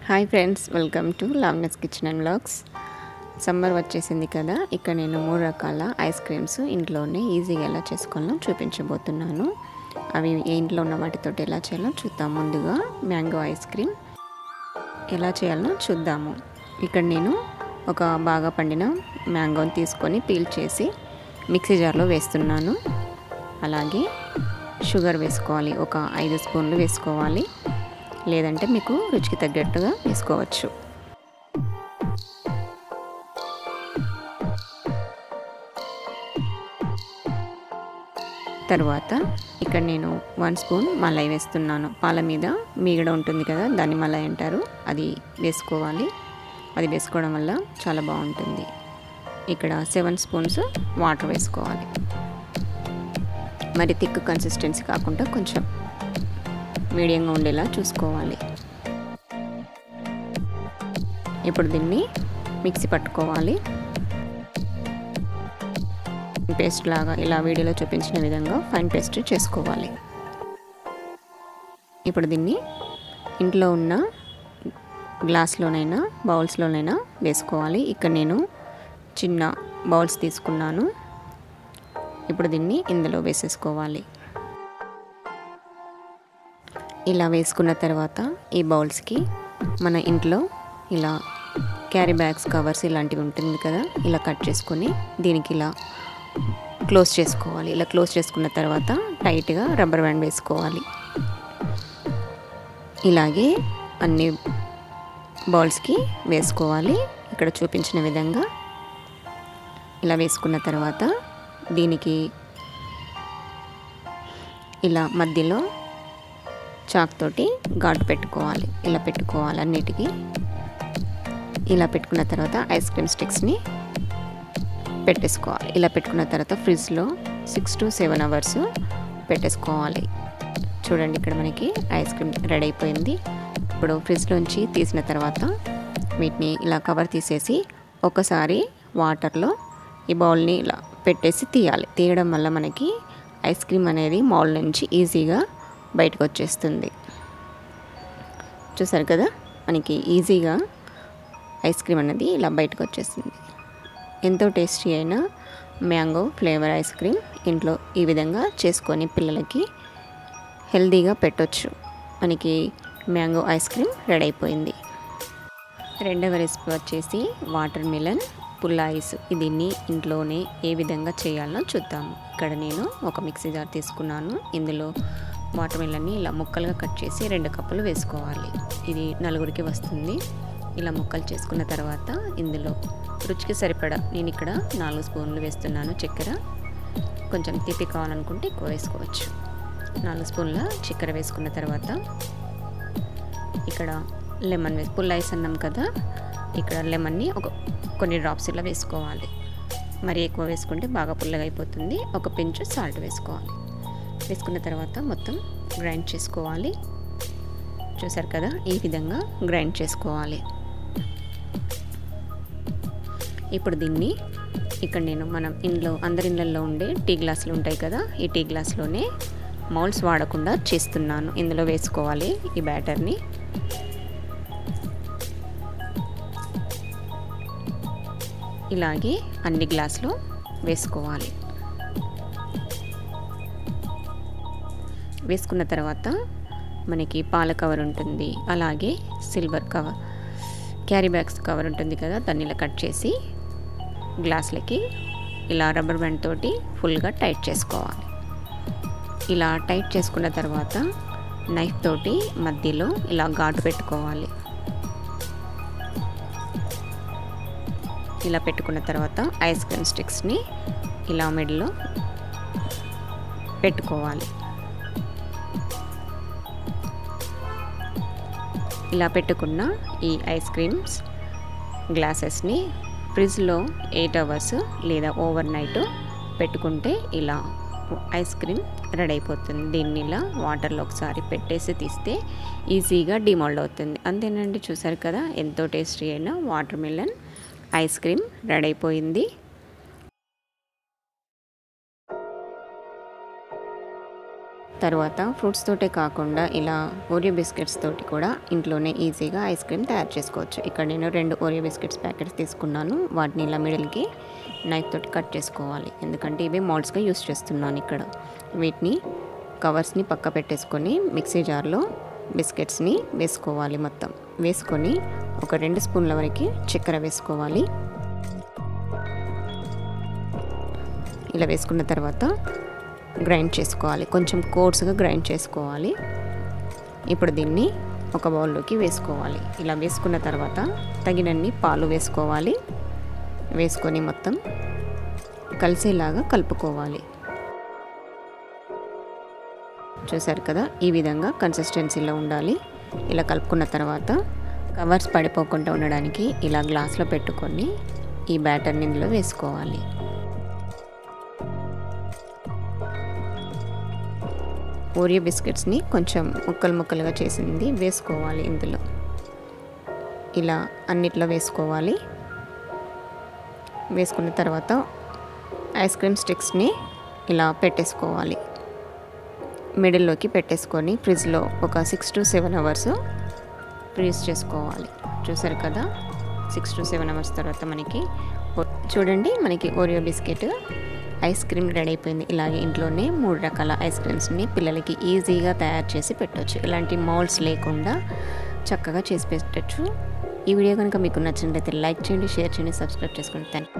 hi friends welcome to లావ్నెస్ kitchen and blogs summer వచ్చేసింది కదా ఇక్కడ నేను మూడు రకాల ఐస్ క్రీమ్స్ ఇంట్లోనే ఈజీగా ఎలా చేసుకోవాలో చూపించబోతున్నాను అవి ఏ ఇంట్లో ఉన్న వాటితోటి ఎలా చేయాలో చూద్దాం ముందుగా మ్యాంగో ఐస్ క్రీమ్ ఎలా చేయాలో చూద్దాము ఇక్కడ నేను ఒక బాగా పండిన మ్యాంగోని తీసుకొని పీల్ చేసి మిక్సీ జార్లో వేస్తున్నాను అలాగే షుగర్ వేసుకోవాలి ఒక ఐదు స్పూన్లు వేసుకోవాలి లేదంటే మీకు రుచికి తగ్గట్టుగా వేసుకోవచ్చు తర్వాత ఇక్కడ నేను వన్ స్పూన్ మలై వేస్తున్నాను పాల మీద మీగడ ఉంటుంది కదా దాన్ని మలై అంటారు అది వేసుకోవాలి అది వేసుకోవడం వల్ల చాలా బాగుంటుంది ఇక్కడ సెవెన్ స్పూన్స్ వాటర్ వేసుకోవాలి మరి థిక్ కన్సిస్టెన్సీ కాకుండా కొంచెం మీడియంగా ఉండేలా చూసుకోవాలి ఇప్పుడు దీన్ని మిక్సీ పట్టుకోవాలి పేస్ట్ లాగా ఇలా వీడియోలో చూపించిన విధంగా ఫైన్ పేస్ట్ చేసుకోవాలి ఇప్పుడు దీన్ని ఇంట్లో ఉన్న గ్లాస్లోనైనా బౌల్స్లోనైనా వేసుకోవాలి ఇక్కడ నేను చిన్న బౌల్స్ తీసుకున్నాను ఇప్పుడు దీన్ని ఇందులో వేసేసుకోవాలి ఇలా వేసుకున్న తర్వాత ఈ బౌల్స్కి మన ఇంట్లో ఇలా క్యారీ బ్యాగ్స్ కవర్స్ ఇలాంటివి ఉంటుంది కదా ఇలా కట్ చేసుకొని దీనికి ఇలా క్లోజ్ చేసుకోవాలి ఇలా క్లోజ్ చేసుకున్న తర్వాత టైట్గా రబ్బర్ బ్యాండ్ వేసుకోవాలి ఇలాగే అన్ని బౌల్స్కి వేసుకోవాలి ఇక్కడ చూపించిన విధంగా ఇలా వేసుకున్న తర్వాత దీనికి ఇలా మధ్యలో చాక్ తోటి ఘాటు పెట్టుకోవాలి ఇలా పెట్టుకోవాలి అన్నిటికీ ఇలా పెట్టుకున్న తర్వాత ఐస్ క్రీమ్ స్టిక్స్ని పెట్టేసుకోవాలి ఇలా పెట్టుకున్న తర్వాత ఫ్రిడ్జ్లో సిక్స్ టు సెవెన్ అవర్స్ పెట్టేసుకోవాలి చూడండి ఇక్కడ మనకి ఐస్ క్రీమ్ రెడీ అయిపోయింది ఇప్పుడు ఫ్రిడ్జ్లోంచి తీసిన తర్వాత వీటిని ఇలా కవర్ తీసేసి ఒకసారి వాటర్లో ఈ బౌల్ని ఇలా పెట్టేసి తీయాలి తీయడం వల్ల మనకి ఐస్ క్రీమ్ అనేది మౌల్ నుంచి ఈజీగా బయటకు వచ్చేస్తుంది చూసారు కదా మనకి ఈజీగా ఐస్ క్రీమ్ అనేది ఇలా బయటకు వచ్చేస్తుంది ఎంతో టేస్టీ అయిన మ్యాంగో ఫ్లేవర్ ఐస్ క్రీమ్ ఇంట్లో ఈ విధంగా చేసుకొని పిల్లలకి హెల్తీగా పెట్టొచ్చు మనకి మ్యాంగో ఐస్ క్రీమ్ రెడీ అయిపోయింది రెండవ రెసిపీ వచ్చేసి వాటర్ మిలన్ పుల్ల ఐస్ దీన్ని ఇంట్లోనే ఏ విధంగా చేయాలో చూద్దాము ఇక్కడ నేను ఒక మిక్సీ జార్ తీసుకున్నాను ఇందులో వాటర్ మిలన్ని ఇలా ముక్కలుగా కట్ చేసి రెండు కప్పులు వేసుకోవాలి ఇది నలుగురికి వస్తుంది ఇలా ముక్కలు చేసుకున్న తర్వాత ఇందులో రుచికి సరిపడా నేను ఇక్కడ నాలుగు స్పూన్లు వేస్తున్నాను చక్కెర కొంచెం తీపి కావాలనుకుంటే ఎక్కువ వేసుకోవచ్చు నాలుగు స్పూన్ల చక్కెర వేసుకున్న తర్వాత ఇక్కడ లెమన్ వేసి పుల్ల ఐస్ అన్నాం కదా ఇక్కడ లెమన్ని ఒక కొన్ని డ్రాప్స్ ఇలా వేసుకోవాలి మరి ఎక్కువ వేసుకుంటే బాగా పుల్లగా అయిపోతుంది ఒక పెంచు సాల్ట్ వేసుకోవాలి వేసుకున్న తర్వాత మొత్తం గ్రైండ్ చేసుకోవాలి చూసారు కదా ఈ విధంగా గ్రైండ్ చేసుకోవాలి ఇప్పుడు దీన్ని ఇక్కడ నేను మనం ఇంట్లో అందరి ఇళ్ళల్లో ఉండే టీ గ్లాసులు ఉంటాయి కదా ఈ టీ గ్లాస్లోనే మౌల్స్ వాడకుండా చేస్తున్నాను ఇందులో వేసుకోవాలి ఈ బ్యాటర్ని ఇలాగే అన్ని గ్లాసులు వేసుకోవాలి వేసుకున్న తర్వాత మనకి పాల కవర్ ఉంటుంది అలాగే silver cover carry bags cover ఉంటుంది కదా దాన్ని ఇలా కట్ చేసి గ్లాసులకి ఇలా రబ్బర్ బ్యాండ్ తోటి ఫుల్గా టైట్ చేసుకోవాలి ఇలా టైట్ చేసుకున్న తర్వాత నైఫ్ తోటి మధ్యలో ఇలా ఘాటు పెట్టుకోవాలి ఇలా పెట్టుకున్న తర్వాత ఐస్ క్రీమ్ స్టిక్స్ని ఇలా మిడిలో పెట్టుకోవాలి ఇలా పెట్టుకున్న ఈ ఐస్ క్రీమ్స్ గ్లాసెస్ని ఫ్రిడ్జ్లో ఎయిట్ అవర్స్ లేదా ఓవర్ నైట్ పెట్టుకుంటే ఇలా ఐస్ క్రీమ్ రెడీ అయిపోతుంది దీన్ని ఇలా వాటర్లో ఒకసారి పెట్టేసి తీస్తే ఈజీగా డిమాల్డ్ అవుతుంది అంతేనండి చూసారు కదా ఎంతో టేస్టీ అయిన watermelon ice cream ready అయిపోయింది తర్వాత ఫ్రూట్స్ తోటే కాకుండా ఇలా ఓరియో బిస్కెట్స్ తోటి కూడా ఇంట్లోనే ఈజీగా ఐస్ క్రీమ్ తయారు చేసుకోవచ్చు ఇక్కడ నేను రెండు ఓరియో బిస్కెట్స్ ప్యాకెట్స్ తీసుకున్నాను వాటిని ఇలా మిడిల్కి నైఫ్ తోటి కట్ చేసుకోవాలి ఎందుకంటే ఇవి మోల్డ్స్గా యూస్ చేస్తున్నాను ఇక్కడ వీటిని కవర్స్ని పక్క పెట్టేసుకొని మిక్సీ జార్లో బిస్కెట్స్ని వేసుకోవాలి మొత్తం వేసుకొని ఒక రెండు స్పూన్ల వరకు చక్కెర వేసుకోవాలి ఇలా వేసుకున్న తర్వాత గ్రైండ్ చేసుకోవాలి కొంచెం కోర్స్గా గ్రైండ్ చేసుకోవాలి ఇప్పుడు దీన్ని ఒక బౌల్లోకి వేసుకోవాలి ఇలా వేసుకున్న తర్వాత తగినన్ని పాలు వేసుకోవాలి వేసుకొని మొత్తం కలిసేలాగా కలుపుకోవాలి చూసారు కదా ఈ విధంగా కన్సిస్టెన్సీలో ఉండాలి ఇలా కలుపుకున్న తర్వాత కవర్స్ పడిపోకుండా ఉండడానికి ఇలా గ్లాస్లో పెట్టుకొని ఈ బ్యాటర్ని ఇందులో వేసుకోవాలి ఓరియో బిస్కెట్స్ని కొంచెం ముక్కలు ముక్కలుగా చేసింది వేసుకోవాలి ఇందులో ఇలా అన్నిట్లో వేసుకోవాలి వేసుకున్న తర్వాత ఐస్ క్రీమ్ స్టిక్స్ని ఇలా పెట్టేసుకోవాలి మిడిల్లోకి పెట్టేసుకొని ఫ్రిడ్జ్లో ఒక six to seven hours freeze చేసుకోవాలి చూసారు కదా సిక్స్ టు సెవెన్ అవర్స్ తర్వాత మనకి చూడండి మనకి Oreo biscuit ice cream ready అయిపోయింది ఇలాగే ఇంట్లోనే మూడు రకాల ఐస్ క్రీమ్స్ని పిల్లలకి ఈజీగా తయారు చేసి పెట్టవచ్చు ఇలాంటి మౌల్డ్స్ లేకుండా చక్కగా చేసి పెట్టచ్చు ఈ వీడియో కనుక మీకు నచ్చినట్లయితే లైక్ చేయండి షేర్ చేయండి సబ్స్క్రైబ్ చేసుకోండి థ్యాంక్